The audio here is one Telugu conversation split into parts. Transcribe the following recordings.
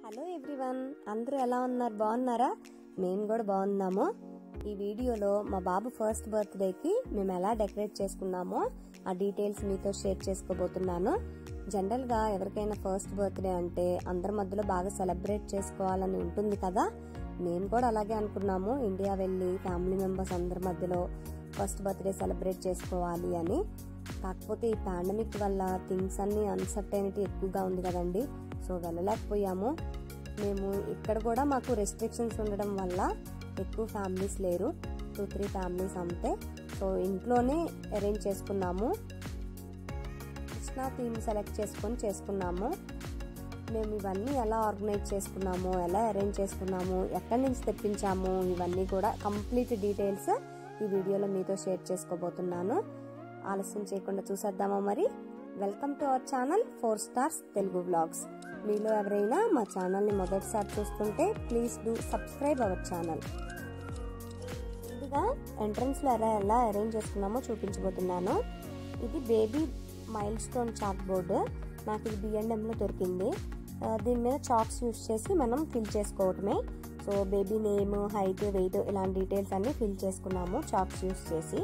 హలో ఎవ్రీవన్ అందరూ ఎలా ఉన్నారు బాగున్నారా మేము కూడా బాగున్నాము ఈ వీడియోలో మా బాబు ఫస్ట్ బర్త్డేకి మేము ఎలా డెకరేట్ చేసుకున్నామో ఆ డీటెయిల్స్ మీతో షేర్ చేసుకోబోతున్నాను జనరల్గా ఎవరికైనా ఫస్ట్ బర్త్డే అంటే అందరి మధ్యలో బాగా సెలబ్రేట్ చేసుకోవాలని ఉంటుంది కదా మేము కూడా అలాగే అనుకున్నాము ఇండియా వెళ్ళి ఫ్యామిలీ మెంబర్స్ అందరి మధ్యలో ఫస్ట్ బర్త్డే సెలబ్రేట్ చేసుకోవాలి అని కాకపోతే ఈ పాండమిక్ వల్ల థింగ్స్ అన్ని అన్సర్టైనిటీ ఎక్కువగా ఉంది కదండి సో వెళ్ళలేకపోయాము మేము ఇక్కడ కూడా మాకు రెస్ట్రిక్షన్స్ ఉండడం వల్ల ఎక్కువ ఫ్యామిలీస్ లేరు టూ త్రీ ఫ్యామిలీస్ అంతే సో ఇంట్లోనే అరేంజ్ చేసుకున్నాము కృష్ణా థీమ్ సెలెక్ట్ చేసుకొని చేసుకున్నాము మేము ఇవన్నీ ఎలా ఆర్గనైజ్ చేసుకున్నాము ఎలా అరేంజ్ చేసుకున్నాము ఎక్కడి నుంచి తెప్పించాము ఇవన్నీ కూడా కంప్లీట్ డీటెయిల్స్ ఈ వీడియోలో మీతో షేర్ చేసుకోబోతున్నాను ఆలస్యం చేయకుండా చూసేద్దామా మరి welcome to our channel four stars Telugu vlogs మీలో ఎవరైనా మా ఛానల్ని మొదటిసారి చూస్తుంటే please do subscribe our channel ముందుగా ఎంట్రన్స్లో ఎలా ఎలా అరేంజ్ చేసుకున్నామో చూపించబోతున్నాను ఇది baby milestone chalkboard నాకు ఇది బిఎండ్ఎంలో దొరికింది దీని మీద చాక్స్ యూస్ చేసి మనం ఫిల్ చేసుకోవటమే so baby name height weight ఇలాంటి డీటెయిల్స్ అన్ని ఫిల్ చేసుకున్నాము చాక్స్ యూస్ చేసి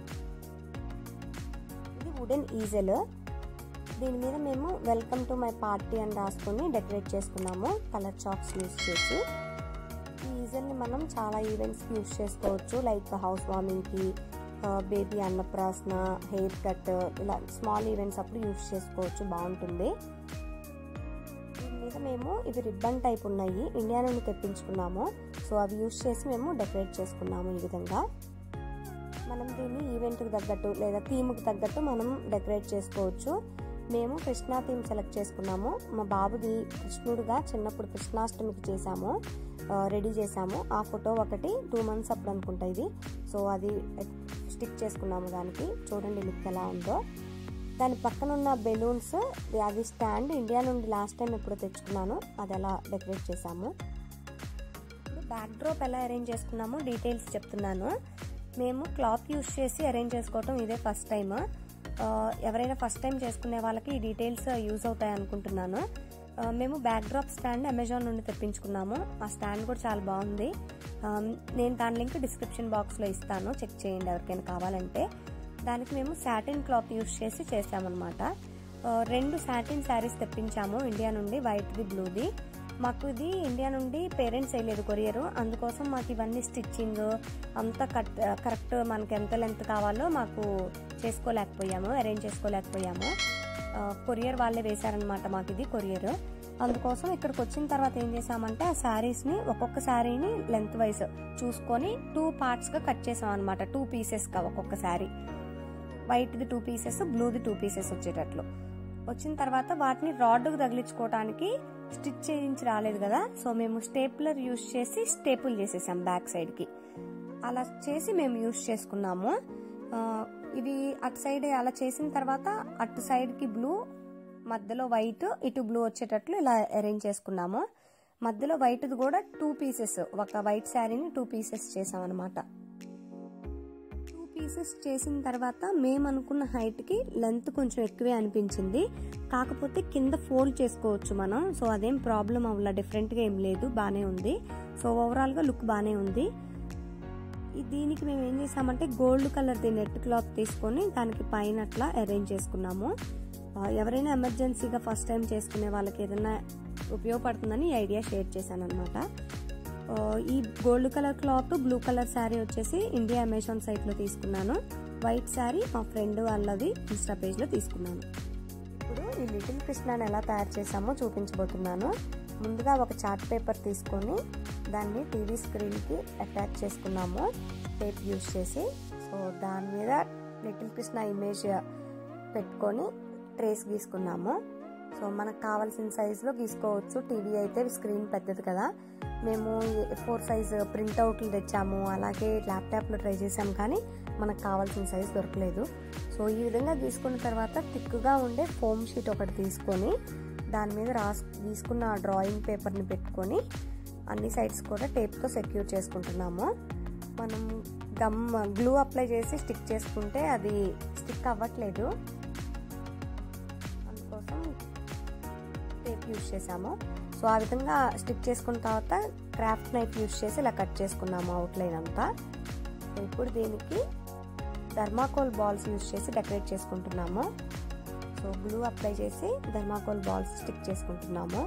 ఇది వుడెన్ ఈజెల్ దీని మీద మేము వెల్కమ్ టు మై పార్టీ అని రాసుకొని డెకరేట్ చేసుకున్నాము కలర్ చాక్స్ యూస్ చేసి ఈ ఈజెల్ని మనం చాలా ఈవెంట్స్కి యూస్ చేసుకోవచ్చు లైక్ హౌస్ వార్మింగ్కి బేబీ అన్నప్రాసన హెయిర్ కట్ ఇలా స్మాల్ ఈవెంట్స్ అప్పుడు యూస్ చేసుకోవచ్చు బాగుంటుంది దీని మీద మేము ఇవి రిబ్బన్ టైప్ ఉన్నాయి ఇండియా నుండి తెప్పించుకున్నాము సో అవి యూస్ చేసి మేము డెకరేట్ చేసుకున్నాము ఈ విధంగా మనం దీన్ని ఈవెంట్కి తగ్గట్టు లేదా థీమ్కి తగ్గట్టు మనం డెకరేట్ చేసుకోవచ్చు మేము కృష్ణా థీమ్ సెలెక్ట్ చేసుకున్నాము మా బాబుది కృష్ణుడిగా చిన్నప్పుడు కృష్ణాష్టమికి చేసాము రెడీ చేసాము ఆ ఫోటో ఒకటి టూ మంత్స్ అప్పుడు అనుకుంటా ఇది సో అది స్టిక్ చేసుకున్నాము దానికి చూడండి లుక్ ఎలా ఉందో దాని పక్కన ఉన్న బెలూన్స్ అది స్టాండ్ ఇండియా నుండి లాస్ట్ టైం ఎప్పుడు తెచ్చుకున్నాను అది ఎలా డెకరేట్ చేసాము బ్యాక్ డ్రాప్ ఎలా అరేంజ్ చేసుకున్నామో డీటెయిల్స్ చెప్తున్నాను మేము క్లాత్ యూస్ చేసి అరేంజ్ చేసుకోవటం ఇదే ఫస్ట్ టైం ఎవరైనా ఫస్ట్ టైం చేసుకునే వాళ్ళకి ఈ డీటెయిల్స్ యూజ్ అవుతాయి అనుకుంటున్నాను మేము బ్యాక్ డ్రాప్ స్టాండ్ అమెజాన్ నుండి తెప్పించుకున్నాము ఆ స్టాండ్ కూడా చాలా బాగుంది నేను దాని లింక్ డిస్క్రిప్షన్ బాక్స్లో ఇస్తాను చెక్ చేయండి ఎవరికైనా కావాలంటే దానికి మేము సాటిన్ క్లాత్ యూస్ చేసి చేసామన్నమాట రెండు సాటిన్ శారీస్ తెప్పించాము ఇండియా నుండి వైట్ది బ్లూది మాకు ఇది ఇండియా నుండి పేరెంట్స్ వేయలేదు కొరియర్ అందుకోసం మాకు ఇవన్నీ స్టిచ్చింగ్ అంతా కట్ కరెక్ట్ మనకి ఎంత లెంత్ కావాలో మాకు చేసుకోలేకపోయాము అరేంజ్ చేసుకోలేకపోయాము కొరియర్ వాళ్ళే వేశారనమాట మాకు ఇది కొరియర్ అందుకోసం ఇక్కడికి వచ్చిన తర్వాత ఏం చేసామంటే ఆ శారీస్ని ఒక్కొక్క శారీని లెంత్ వైజ్ చూసుకొని టూ పార్ట్స్గా కట్ చేసాం అనమాట టూ పీసెస్గా ఒక్కొక్క శారీ వైట్ది టూ పీసెస్ బ్లూది టూ పీసెస్ వచ్చేటట్లు వచ్చిన తర్వాత వాటిని రాడ్కు తగిలించుకోవడానికి స్టిచ్ చేయించి రాలేదు కదా సో మేము స్టేప్లర్ యూస్ చేసి స్టేపుల్ చేసేసాం బ్యాక్ సైడ్కి అలా చేసి మేము యూస్ చేసుకున్నాము ఇవి అటు సైడ్ అలా చేసిన తర్వాత అటు సైడ్కి బ్లూ మధ్యలో వైట్ ఇటు బ్లూ వచ్చేటట్లు ఇలా అరేంజ్ చేసుకున్నాము మధ్యలో వైట్ది కూడా టూ పీసెస్ ఒక వైట్ శారీని టూ పీసెస్ చేసాం అనమాట టూ పీసెస్ చేసిన తర్వాత మేము అనుకున్న హైట్కి లెంత్ కొంచెం ఎక్కువే అనిపించింది కాకపోతే కింద ఫోల్డ్ చేసుకోవచ్చు మనం సో అదేం ప్రాబ్లం అవ్వలా డిఫరెంట్గా ఏం లేదు బాగానే ఉంది సో ఓవరాల్గా లుక్ బాగానే ఉంది దీనికి మేము ఏం చేసామంటే గోల్డ్ కలర్ది నెట్ క్లాత్ తీసుకొని దానికి పైన అట్లా అరేంజ్ చేసుకున్నాము ఎవరైనా ఎమర్జెన్సీగా ఫస్ట్ టైం చేసుకునే వాళ్ళకి ఏదైనా ఉపయోగపడుతుందని ఈ ఐడియా షేర్ చేశాను అనమాట ఈ gold colour cloth blue colour sari వచ్చేసి ఇండియా అమెజాన్ సైట్లో తీసుకున్నాను వైట్ శారీ మా ఫ్రెండ్ వాళ్ళది ఇన్స్టా పేజ్లో తీసుకున్నాను ఇప్పుడు ఈ లిటిల్ కృష్ణాని ఎలా తయారు చేసామో చూపించబోతున్నాను ముందుగా ఒక చార్ట్ పేపర్ తీసుకొని దాన్ని టీవీ స్క్రీన్కి అటాచ్ చేసుకున్నాము టేప్ యూజ్ చేసి సో దాని మీద లిటిల్ కృష్ణ ఇమేజ్ పెట్టుకొని ట్రేస్ గీసుకున్నాము సో మనకు కావాల్సిన సైజులో గీసుకోవచ్చు టీవీ అయితే స్క్రీన్ పెద్దది కదా మేము ఫోర్ సైజ్ ప్రింట్అవుట్లు తెచ్చాము అలాగే ల్యాప్టాప్లో ట్రై చేసాము కానీ మనకు కావాల్సిన సైజ్ దొరకలేదు సో ఈ విధంగా గీసుకున్న తర్వాత థిక్గా ఉండే ఫోమ్ షీట్ ఒకటి తీసుకొని దాని మీద రాసు గీసుకున్న డ్రాయింగ్ పేపర్ని పెట్టుకొని అన్ని సైడ్స్ కూడా టేప్తో సెక్యూర్ చేసుకుంటున్నాము మనం గమ్ గ్లూ అప్లై చేసి స్టిక్ చేసుకుంటే అది స్టిక్ అవ్వట్లేదు అందుకోసం టేప్ యూజ్ చేసాము సో ఆ విధంగా స్టిక్ చేసుకున్న తర్వాత క్రాఫ్ట్ నైఫ్ యూస్ చేసి ఇలా కట్ చేసుకున్నాము అవుట్లైన్ అంతా సో ఇప్పుడు దీనికి ధర్మాకోల్ బాల్స్ యూస్ చేసి డెకరేట్ చేసుకుంటున్నాము సో గ్లూ అప్లై చేసి ధర్మాకోల్ బాల్స్ స్టిక్ చేసుకుంటున్నాము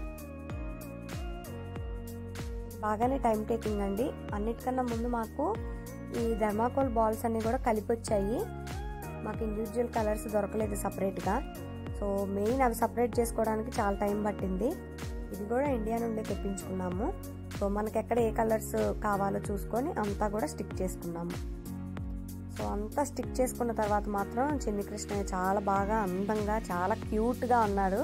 బాగానే టైం టేకింగ్ అండి అన్నిటికన్నా ముందు మాకు ఈ ధర్మాకోల్ బాల్స్ అన్నీ కూడా కలిపి వచ్చాయి మాకు ఇండివిజువల్ కలర్స్ దొరకలేదు సపరేట్గా సో మెయిన్ అవి సపరేట్ చేసుకోవడానికి చాలా టైం పట్టింది ఇది కూడా ఇండియా నుండి తెప్పించుకున్నాము సో మనకి ఎక్కడ ఏ కలర్స్ కావాలో చూసుకొని అంతా కూడా స్టిక్ చేసుకున్నాము సో అంతా స్టిక్ చేసుకున్న తర్వాత మాత్రం చిన్ని కృష్ణయ్య చాలా బాగా అందంగా చాలా క్యూట్గా ఉన్నాడు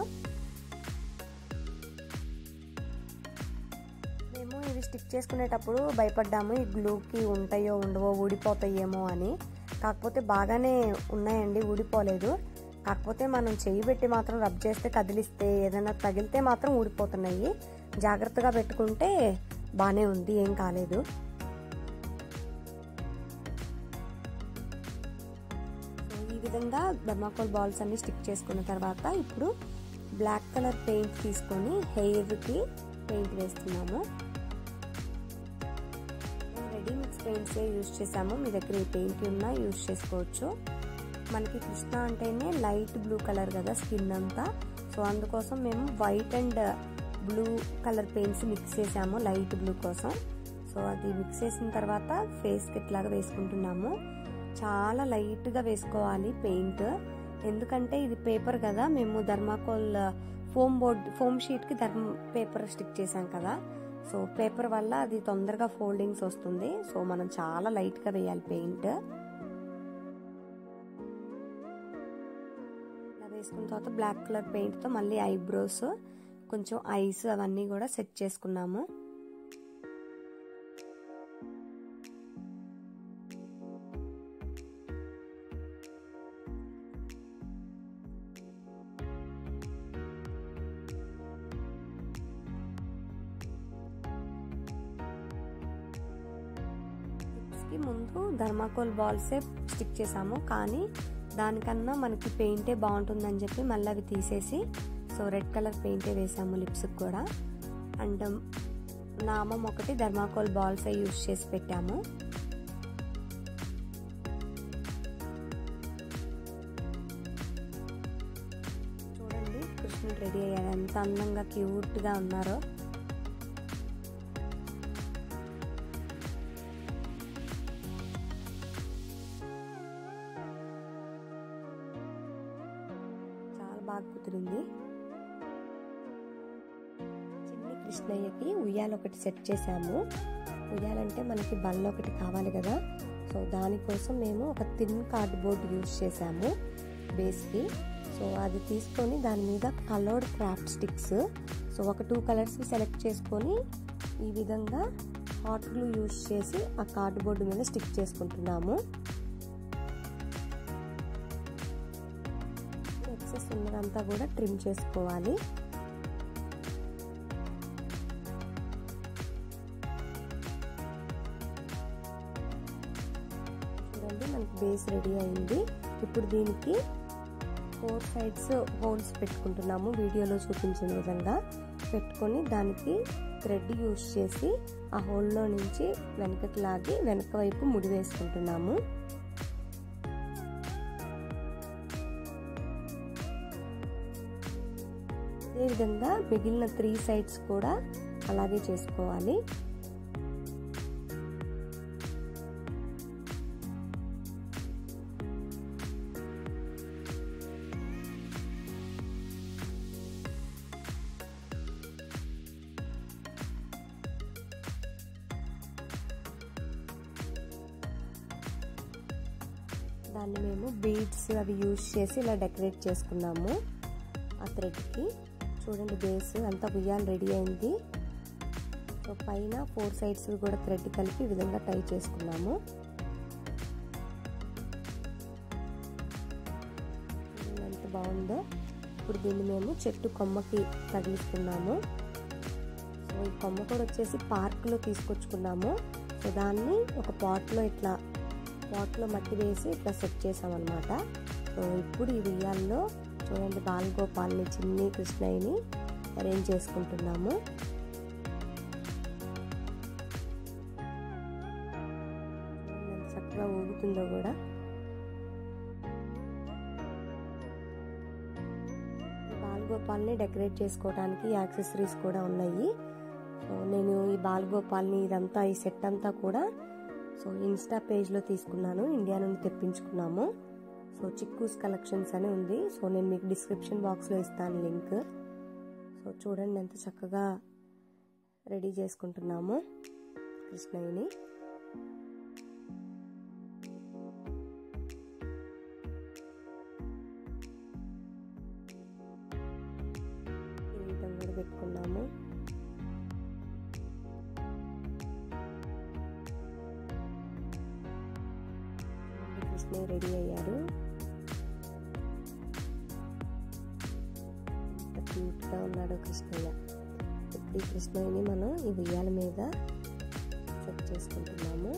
మేము ఇవి స్టిక్ చేసుకునేటప్పుడు భయపడ్డాము ఈ గ్లూకి ఉంటాయో ఉండవో ఊడిపోతాయేమో అని కాకపోతే బాగానే ఉన్నాయండి ఊడిపోలేదు కాకపోతే మనం చెయ్యి పెట్టి మాత్రం రబ్ చేస్తే కదిలిస్తే ఏదైనా తగిలితే మాత్రం ఊడిపోతున్నాయి జాగ్రత్తగా పెట్టుకుంటే బాగానే ఉంది ఏం కాలేదు ఈ విధంగా థర్మాకోల్ బాల్స్ అన్ని స్టిక్ చేసుకున్న తర్వాత ఇప్పుడు బ్లాక్ కలర్ పెయింట్ తీసుకొని హెయిర్కి పెయింట్ వేస్తున్నాము రెడీ మిక్స్ పెయింట్సే యూజ్ చేసాము మీ దగ్గర ఏ పెయింట్ ఉన్నా యూజ్ చేసుకోవచ్చు మనకి కృష్ణ అంటేనే లైట్ బ్లూ కలర్ కదా స్కిన్ అంతా సో అందుకోసం మేము white and blue colour paints mix చేసాము లైట్ బ్లూ కోసం సో అది మిక్స్ చేసిన తర్వాత ఫేస్కి ఇట్లాగా వేసుకుంటున్నాము చాలా లైట్గా వేసుకోవాలి పెయింట్ ఎందుకంటే ఇది పేపర్ కదా మేము ధర్మాకోల్ ఫోమ్ బోర్డ్ ఫోమ్ షీట్కి ధర్మ పేపర్ స్టిక్ చేసాం కదా సో పేపర్ వల్ల అది తొందరగా ఫోల్డింగ్స్ వస్తుంది సో మనం చాలా లైట్గా వేయాలి పెయింట్ ఇలా వేసుకున్న తర్వాత బ్లాక్ కలర్ పెయింట్తో మళ్ళీ ఐబ్రోస్ కొంచెం ఐస్ అవన్నీ కూడా సెట్ చేసుకున్నాము కి ముందు ధర్మాకోల్ బాల్సే స్టిక్ చేసాము కానీ దానికన్నా మనకి పెయింటే బాగుంటుందని చెప్పి మళ్ళీ అవి తీసేసి సో రెడ్ కలర్ పెయింటే వేసాము లిప్స్కి కూడా అండ్ నామం ఒకటి ధర్మాకోల్ బాల్సే యూజ్ చేసి పెట్టాము చూడండి కృష్ణుడు రెడీ అయ్యాడు ఎంత అందంగా క్యూట్గా ఉన్నారో చాలా బాగా కుదిరింది చిన్ని కృష్ణయ్యకి ఉయ్యాల ఒకటి సెట్ చేసాము ఉయ్యాలంటే మనకి బల్ల ఒకటి కావాలి కదా సో దానికోసం మేము ఒక థిన్ కార్డ్బోర్డ్ యూజ్ చేసాము బేస్కి సో అది తీసుకొని దాని మీద కలర్డ్ క్రాఫ్ట్ స్టిక్స్ సో ఒక టూ కలర్స్ సెలెక్ట్ చేసుకొని ఈ విధంగా హాట్ గ్లూ యూజ్ చేసి ఆ కార్డ్బోర్డ్ మీద స్టిక్ చేసుకుంటున్నాము ఎక్సెస్ ఉన్నదంతా కూడా ట్రిమ్ చేసుకోవాలి చూడండి మనకి బేస్ రెడీ అయింది ఇప్పుడు దీనికి ఫోర్ సైడ్స్ హోల్స్ పెట్టుకుంటున్నాము వీడియోలో చూపించిన విధంగా పెట్టుకొని దానికి థ్రెడ్ యూస్ చేసి ఆ హోల్లో నుంచి వెనకకి లాగి వెనక వైపు ముడి వేసుకుంటున్నాము అదేవిధంగా మిగిలిన త్రీ సైడ్స్ కూడా అలాగే చేసుకోవాలి దాన్ని మేము బీడ్స్ అవి యూజ్ చేసి ఇలా డెకరేట్ చేసుకున్నాము ఆ థ్రెడ్కి చూడండి బేస్ అంతా ఉయ్యాలు రెడీ అయింది సో పైన ఫోర్ సైడ్స్ కూడా థ్రెడ్ కలిపి ఈ విధంగా టై చేసుకున్నాము ఎంత బాగుందో ఇప్పుడు దీన్ని మేము చెట్టు కొమ్మకి తగిలిస్తున్నాము సో ఈ కొమ్మ కూడా వచ్చేసి పార్క్లో తీసుకొచ్చుకున్నాము సో దాన్ని ఒక పాట్లో ఇట్లా పాట్లో మట్టి వేసి ఇట్లా సెట్ చేసామన్నమాట సో ఇప్పుడు ఈ ఉయ్యాల్లో చూడండి బాలగోపాల్ని చిన్ని కృష్ణయ్యని అరేంజ్ చేసుకుంటున్నాము ఎంత చక్కగా ఊగుతుందో కూడా బాలగోపాల్ని డెకరేట్ చేసుకోవడానికి యాక్సెసరీస్ కూడా ఉన్నాయి సో నేను ఈ బాలగోపాల్ని ఇదంతా ఈ సెట్ అంతా కూడా సో ఇన్స్టా పేజ్లో తీసుకున్నాను ఇండియా నుండి తెప్పించుకున్నాము సో చిక్కూస్ కలెక్షన్స్ అని ఉంది సో నేను మీకు డిస్క్రిప్షన్ బాక్స్లో ఇస్తాను లింక్ సో చూడండి ఎంత చక్కగా రెడీ చేసుకుంటున్నాము కృష్ణయ్యని కిరీటం కూడా పెట్టుకున్నాము కృష్ణయ్య రెడీ అయ్యారు క్యూట్గా ఉన్నాడు కృష్ణయ్య ఇప్పుడు ఈ కృష్ణయ్యని మనం ఈ ఉయ్యాల మీద సెట్ చేసుకుంటున్నాము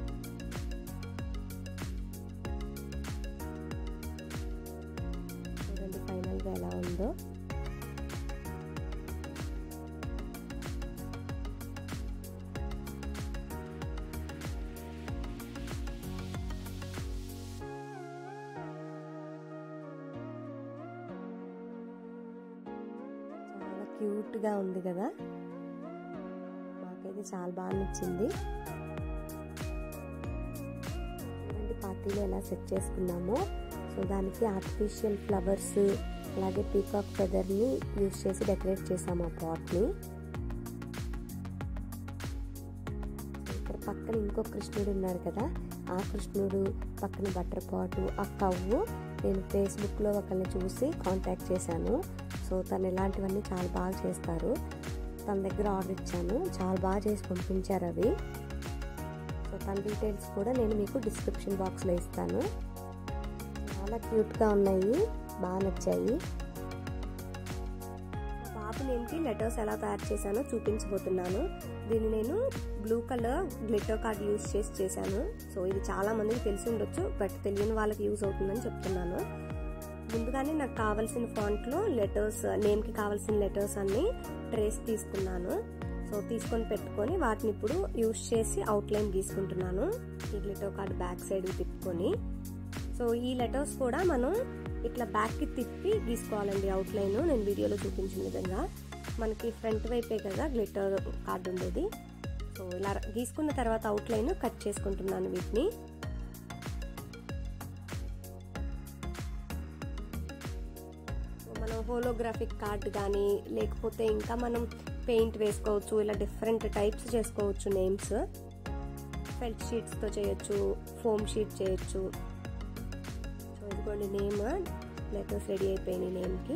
చూడండి ఫైనల్గా ఎలా ఉందో చాలా క్యూట్గా ఉంది కదా మాకైతే చాలా బాగా నచ్చింది చూడండి పార్టీలో ఎలా సెట్ చేసుకున్నామో సో దానికి ఆర్టిఫిషియల్ ఫ్లవర్స్ అలాగే పీకాక్ ఫెదర్ని యూజ్ చేసి డెకరేట్ చేసాము ఆ పాట్ని ఇక్కడ పక్కన ఇంకో కృష్ణుడు ఉన్నారు కదా ఆ కృష్ణుడు పక్కన బటర్ పాటు ఆ కవ్వు నేను ఫేస్బుక్లో ఒకరిని చూసి కాంటాక్ట్ చేశాను సో తను ఇలాంటివన్నీ చాలా బాగా చేస్తారు తన దగ్గర ఆర్డర్ ఇచ్చాను చాలా బాగా చేసి పంపించారు అవి సో తన డీటెయిల్స్ కూడా నేను మీకు డిస్క్రిప్షన్ బాక్స్లో ఇస్తాను చాలా క్యూట్గా ఉన్నాయి బాగా నచ్చాయి బాబు నేమ్కి లెటర్స్ ఎలా తయారు చేశానో చూపించబోతున్నాను దీన్ని నేను blue colour glitter card use చేసి చేశాను సో ఇది చాలా మందికి తెలిసి ఉండొచ్చు బట్ తెలియని వాళ్ళకి యూస్ అవుతుందని చెప్తున్నాను ముందుగానే నాకు కావాల్సిన ఫాంట్లో లెటర్స్ నేమ్కి కావాల్సిన లెటర్స్ అన్ని ట్రేస్ తీసుకున్నాను సో తీసుకొని పెట్టుకొని వాటిని ఇప్పుడు యూస్ చేసి అవుట్లైన్ గీసుకుంటున్నాను ఈ గ్లిటర్ కార్డ్ బ్యాక్ సైడ్ తిప్పుకొని సో ఈ లెటర్స్ కూడా మనం ఇట్లా బ్యాక్కి తిప్పి గీసుకోవాలండి అవుట్లైన్ నేను వీడియోలో చూపించిన విధంగా మనకి ఫ్రంట్ వైపే కదా గ్లిటర్ కార్డ్ ఉండేది సో ఇలా గీసుకున్న తర్వాత అవుట్లైన్ కట్ చేసుకుంటున్నాను వీటిని మనం హోలోగ్రాఫిక్ కార్డ్ కానీ లేకపోతే ఇంకా మనం పెయింట్ వేసుకోవచ్చు ఇలా డిఫరెంట్ టైప్స్ చేసుకోవచ్చు నేమ్స్ ఫెల్ట్ షీట్స్తో చేయొచ్చు ఫోమ్ షీట్ చేయొచ్చు సో ఇదిగోండి నేమ్ లెటర్స్ రెడీ అయిపోయినాయి నేమ్కి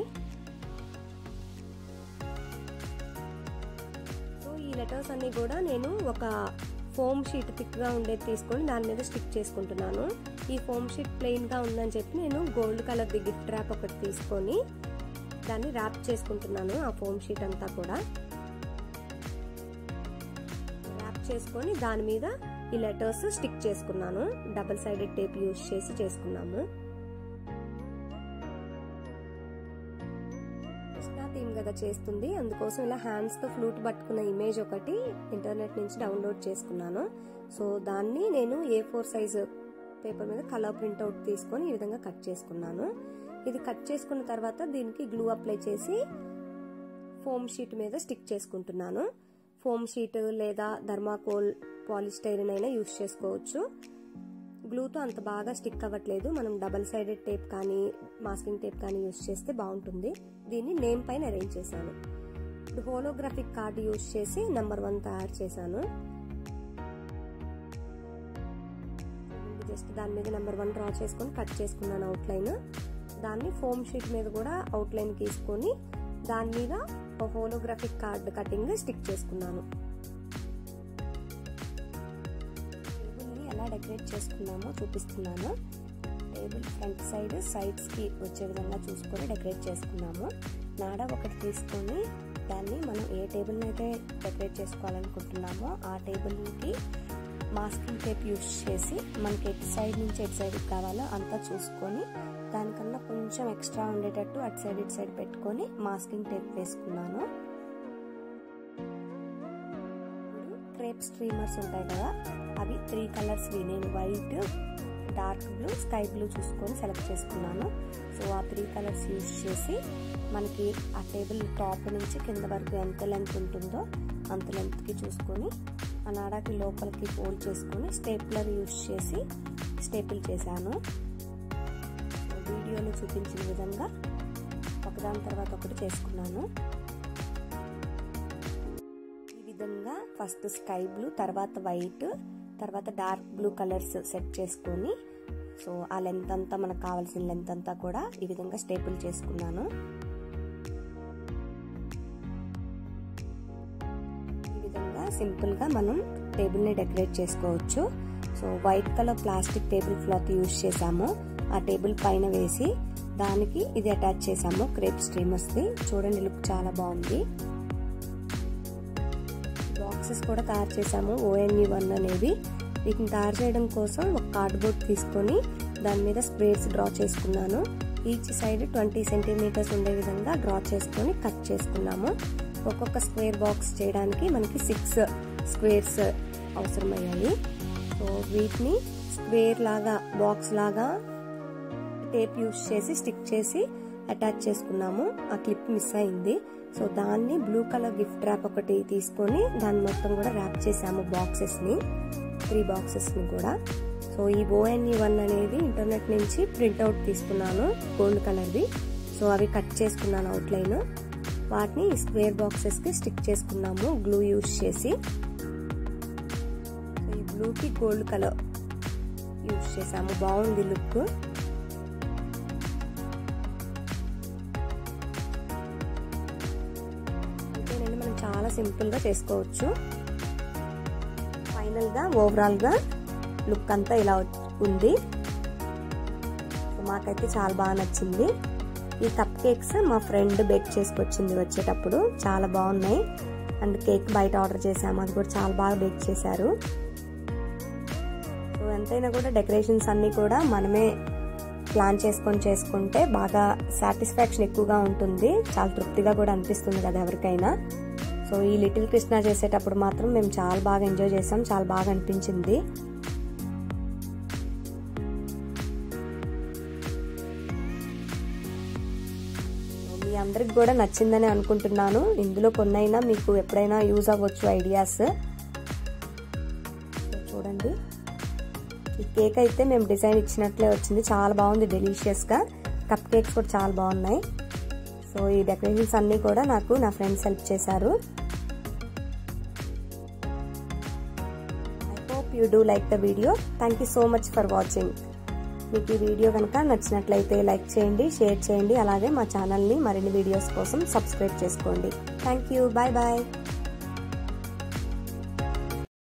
సో ఈ లెటర్స్ అన్నీ కూడా నేను ఒక ఫోమ్ షీట్ థిక్గా ఉండేది తీసుకొని దాని మీద స్టిక్ చేసుకుంటున్నాను ఈ ఫోమ్ షీట్ ప్లెయిన్గా ఉందని చెప్పి నేను గోల్డ్ కలర్ది గిఫ్ట్ ర్యాప్ ఒకటి తీసుకొని దాన్ని ర్యాప్ చేసుకుంటున్నాను ఆ ఫోమ్ షీట్ అంతా కూడా ర్యాప్ చేసుకొని దాని మీద ఈ లెటర్స్ స్టిక్ చేసుకున్నాను డబుల్ సైడెడ్ టేప్ యూజ్ చేసి చేసుకున్నాము కృష్ణా థీమ్ కదా చేస్తుంది అందుకోసం ఇలా హ్యాండ్స్తో ఫ్లూట్ పట్టుకున్న ఇమేజ్ ఒకటి ఇంటర్నెట్ నుంచి డౌన్లోడ్ చేసుకున్నాను సో దాన్ని నేను ఏ ఫోర్ సైజ్ పేపర్ మీద కలర్ ప్రింట్అవుట్ తీసుకొని ఈ విధంగా కట్ చేసుకున్నాను ఇది కట్ చేసుకున్న తర్వాత దీనికి గ్లూ అప్లై చేసి ఫోమ్ షీట్ మీద స్టిక్ చేసుకుంటున్నాను ఫోమ్ షీట్ లేదా ధర్మాకోల్ పాలిస్టైరిన్ అయినా యూస్ చేసుకోవచ్చు గ్లూతో అంత బాగా స్టిక్ అవ్వట్లేదు మనం డబల్ సైడెడ్ టేప్ కానీ మాస్కింగ్ టేప్ కానీ యూస్ చేస్తే బాగుంటుంది దీన్ని నేమ్ పైన అరేంజ్ చేశాను ఇప్పుడు హోలోగ్రాఫిక్ కార్డు యూస్ చేసి నెంబర్ వన్ తయారు చేశాను జస్ట్ దాని మీద నెంబర్ వన్ డ్రా చేసుకొని కట్ చేసుకున్నాను అవుట్లైన్ దాన్ని ఫోమ్ షీట్ మీద కూడా అవుట్లైన్ గీసుకొని దాని మీద హోలోగ్రాఫిక్ కార్డ్ కటింగ్ స్టిక్ చేసుకున్నాను టేబుల్ని ఎలా డెకరేట్ చేసుకున్నామో చూపిస్తున్నాను టేబుల్ ఫ్రంట్ సైడ్ సైడ్స్కి వచ్చే విధంగా చూసుకొని డెకరేట్ చేసుకున్నాము నాడ ఒకటి తీసుకొని దాన్ని మనం ఏ టేబుల్ని అయితే డెకరేట్ చేసుకోవాలనుకుంటున్నామో ఆ టేబుల్కి మాస్కింగ్ టేప్ యూస్ చేసి మనకి ఎటు సైడ్ నుంచి ఎటు సైడ్కి కావాలో అంతా చూసుకొని దానికన్నా కొంచెం ఎక్స్ట్రా ఉండేటట్టు అటు సైడ్ ఇటు సైడ్ పెట్టుకొని మాస్కింగ్ టేప్ వేసుకున్నాను ఇప్పుడు క్రేప్ స్ట్రీమర్స్ ఉంటాయి కదా అవి త్రీ కలర్స్వి నేను white dark blue sky blue చూసుకొని సెలెక్ట్ చేసుకున్నాను సో ఆ త్రీ కలర్స్ యూజ్ చేసి మనకి ఆ టేబుల్ టాప్ నుంచి కింద వరకు ఎంత లెంత్ ఉంటుందో అంత లెంత్కి చూసుకొని ఆ నాడాకి లోపలికి ఫోల్డ్ చేసుకొని స్టేప్లర్ యూజ్ చేసి స్టేపుల్ చేశాను వీడియోలో చూపించిన విధంగా ఒకదాని తర్వాత ఒకటి చేసుకున్నాను ఈ విధంగా ఫస్ట్ స్కై బ్లూ తర్వాత వైట్ తర్వాత డార్క్ బ్లూ కలర్స్ సెట్ చేసుకొని సో ఆ లెంత్ అంతా మనకు కావాల్సిన లెంత్ అంతా కూడా ఈ విధంగా స్టేపుల్ చేసుకున్నాను ఈ విధంగా సింపుల్గా మనం టేబుల్ని డెకరేట్ చేసుకోవచ్చు so white colour plastic table cloth use చేసాము ఆ టేబుల్ పైన వేసి దానికి ఇది అటాచ్ చేసాము క్రేప్ స్ట్రీమర్స్ది చూడండి లుక్ చాలా బాగుంది బాక్సెస్ కూడా తయారు చేసాము ఓఎన్ఈ వన్ అనేవి వీటిని తయారు చేయడం కోసం ఒక కార్డ్బోర్డ్ తీసుకొని దాని మీద స్క్వేర్స్ డ్రా చేసుకున్నాను ఈచ్ సైడ్ ట్వంటీ సెంటీమీటర్స్ ఉండే విధంగా డ్రా చేసుకొని కట్ చేసుకున్నాము ఒక్కొక్క స్క్వేర్ బాక్స్ చేయడానికి మనకి సిక్స్ స్క్వేర్స్ అవసరమయ్యాయి సో వీటిని స్క్వేర్ లాగా బాక్స్ లాగా టేప్ యూస్ చేసి స్టిక్ చేసి అటాచ్ చేసుకున్నాము ఆ క్లిప్ మిస్ అయింది సో దాన్ని బ్లూ కలర్ గిఫ్ట్ ర్యాప్ ఒకటి తీసుకొని దాన్ని మొత్తం కూడా ర్యాప్ చేసాము బాక్సెస్ని త్రీ బాక్సెస్ని కూడా సో ఈ ఓఎన్ఈ వన్ అనేది ఇంటర్నెట్ నుంచి ప్రింట్అవుట్ తీసుకున్నాను గోల్డ్ కలర్ది సో అవి కట్ చేసుకున్నాను అవుట్లైన్ వాటిని స్క్వేర్ బాక్సెస్కి స్టిక్ చేసుకున్నాము గ్లూ యూస్ చేసి సో ఈ బ్లూకి గోల్డ్ కలర్ యూస్ చేసాము బాగుంది లుక్ అంతేనండి మనం చాలా సింపుల్గా చేసుకోవచ్చు ఫైనల్గా ఓవరాల్గా లుక్ అంతా ఇలా ఉంది మాకైతే చాలా బాగా నచ్చింది ఈ కప్ కేక్స్ మా ఫ్రెండ్ బేక్ చేసుకొచ్చింది వచ్చేటప్పుడు చాలా బాగున్నాయి అండ్ కేక్ బయట ఆర్డర్ చేసాము అది కూడా చాలా బాగా బేక్ చేశారు సో ఎంతైనా కూడా డెకరేషన్స్ అన్నీ కూడా మనమే ప్లాన్ చేసుకొని చేసుకుంటే బాగా సాటిస్ఫాక్షన్ ఎక్కువగా ఉంటుంది చాలా తృప్తిగా కూడా అనిపిస్తుంది కదా ఎవరికైనా సో ఈ లిటిల్ కృష్ణ చేసేటప్పుడు మాత్రం మేము చాలా బాగా ఎంజాయ్ చేసాం చాలా బాగా అనిపించింది మీ అందరికి కూడా నచ్చిందని అనుకుంటున్నాను ఇందులో కొన్నైనా మీకు ఎప్పుడైనా యూజ్ అవ్వచ్చు ఐడియాస్ చూడండి ఈ కేక్ అయితే మేము డిజైన్ ఇచ్చినట్లే వచ్చింది చాలా బాగుంది డెలిషియస్గా కప్ కేక్స్ కూడా చాలా బాగున్నాయి సో ఈ డెకరేషన్స్ అన్నీ కూడా నాకు నా ఫ్రెండ్స్ హెల్ప్ చేశారు I hope you do like the video thank you so much for watching మీకు ఈ వీడియో కనుక నచ్చినట్లయితే లైక్ చేయండి షేర్ చేయండి అలాగే మా ఛానల్ని మరిన్ని వీడియోస్ కోసం సబ్స్క్రైబ్ చేసుకోండి థ్యాంక్ యూ బాయ్ బాయ్